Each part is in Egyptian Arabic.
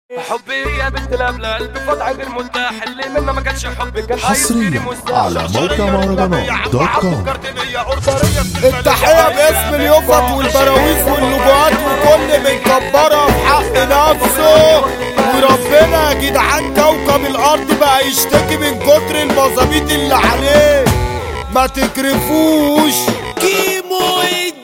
حبي يا بنت الابله قلبي وضعي غير مرتاح اللي منه ما كانش حبي كان حصريا على موقع مهرجانات دوت كوم التحية باسم اليوفط والبراويز واللجوات وكل من كبرها في حق نفسه وربنا يا جدعان كوكب الارض بقى يشتكي من كتر المظابيط اللي عليه ما تكرفوش كيمو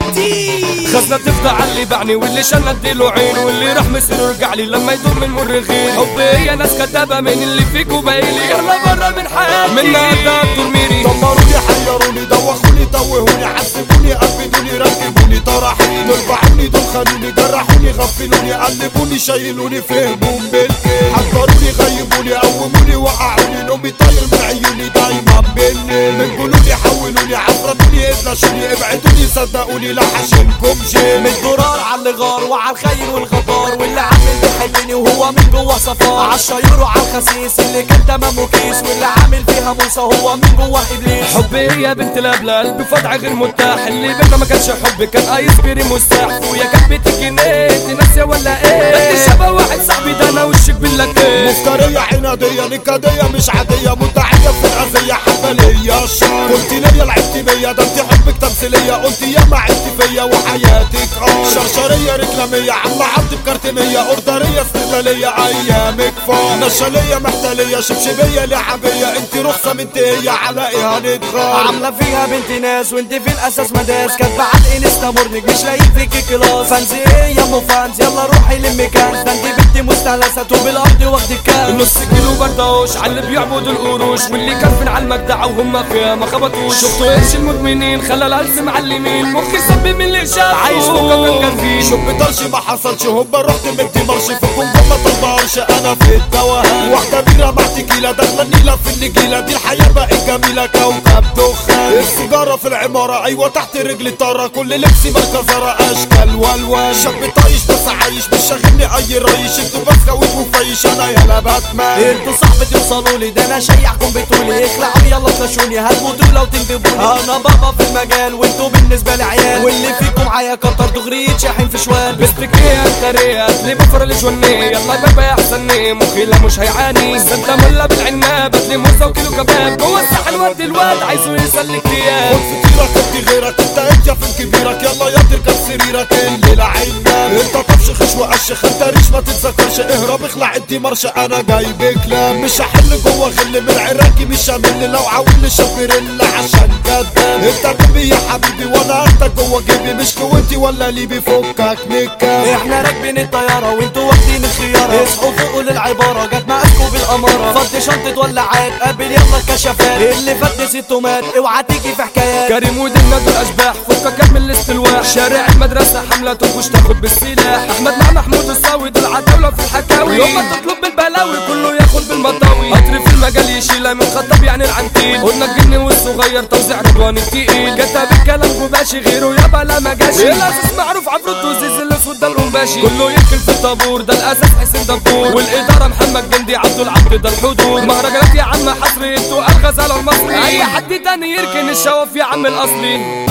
الدين خزنة تفضى على اللي باعني واللي شن اديله عين واللي راح مسيره رجع لي لما يدور من مرغين حبي هي ناس كتابة من اللي فيكوا بايلي يلا برا من حياتي من قدام ترميري دمروني حيروني دوخوني توهوني عذبوني قبلوني ركبوني طرحوني ضربعوني دخلوني جرحوني غفلوني قلبوني شايلوني فهمون بالكيل حضروني غيبوني قوموني وقعوني نومي طاير من عيوني دايما بالليل من جنوني حولوني عفرتوني ادلشوني ابعدوني صدقوني لا حشمكم شيء من درار على الغار وعلى الخير والغدار واللي عامل بيحبني وهو من جوه صفار على الشيور وعلى الخسيس اللي كان تمامه كيس واللي عامل فيها موسى هو من جوه ابليس حبي يا بنت الابله قلبي وضعي غير مرتاح اللي بينا ما كانش حبي كان ايس كريم مستاح ويا كانت بتجي نيت ناسيه ولا ايه انت شبه واحد صاحبي ده انا وشك باللكيه مفترية عنادية نكدية مش عادية مدعية في الأذية حبلية شر قلت ليا لعبت بيا ده انت حبك تمثيلية قلت يا ما عدت فيا وحياتك اه شرشرية ركلامية عم عبد بكرتمية اوردرية استغلالية ايامك فار نشالية محتلية شبشبية لعبية انت رخصة من هي على ايه هنتغار عاملة فيها بنت ناس وانت في الاساس مداس كاتبة على الانستا مرنج مش لاقي فيكي كلاس فانزي ايه يا مو فانز يلا روحي لمي كان ده انت بنت مستهلسة طوب الارض واخدك كان نص كيلو بردوش على اللي بيعبدوا القروش واللي كان على المجدع وهم فيها ما خبطوش شفتوا ايش المدمنين خلى الهلس معلمين مخي سب من اللي شاف عايش فوق كان فيه شوف بطرش ما حصلش هوبا رحت مدي مرش في الكونجو ما طلبهاش انا في التوهان واحدة بيرة مع تكيلة داخلة النيلة في النجيلة دي الحياة بقت جميلة كوكب دخان السيجارة في العمارة ايوه تحت رجلي طارة كل لبسي مركزرة اشكال والوان شاب طايش بس عايش مش شاغلني اي ريش انتوا بس خويت وفيش انا يلا باتمان انتوا صاحبي توصلوا لي ده انا شيعكم بتقولي اخلعوا يلا تلاشوني هتموتوا لو تندبوني انا بابا في المجال وانتوا بالنسبه لي عيال واللي فيكم معايا كتر دغري يتشحن في شوال بستكيه انتريه لي بفر الجوني يلا بابا يا حسني مخي لا مش هيعاني سنت ملا بالعناب لي موزه وكيلو كباب جوه الساحل ودي الواد عايزه يسلك لياب خد فطيرك انت غيرك انت انت في كبيرك يلا يا تركب سريرك الليلة عنا انت طفش خش وقشخ انت ريش ما تتذكرش اهرب اخلع انت مرش انا جايبك لا مش هحل جوه غل من عراكي مش همل لو عاول شفرل عشان جدام انت جنبي يا حبيبي وانا اخدك جوه جيبي مش كويتي ولا ليبي فكك نكا احنا راكبين الطياره وانتوا واخدين الخياره اصحوا فوقوا للعباره جت معاكوا بالاماره فضي شنطه ولعات قابل يلا الكشافات اللي فات ست مات اوعى تيجي في حكايات كريم ودنا دول اشباح فكك من الاستلواح شارع المدرسه حمله تنكش تاخد بالسلاح احمد مع محمود الصاوي دول عتاوله في الحكاوي يوم ما تطلب بالبلاوي كله ياخد بالمطاوي قطر في المجال يشيلها من خطب يعني العنتيل قلنا الجن والصغير توزيع رضوان التقيل كتب الكلام وماشي غيره يابا لا ما جاش الاساس معروف عفروت وزيز الاسود ده القنباشي كله يركن في الطابور ده الاساس حسين دبور والاداره محمد جندي عبد العبد ده الحضور مهرجانات يا عم حصري انتوا الغزاله المصري اي حد تاني يركن الشواف يا عم الاصلي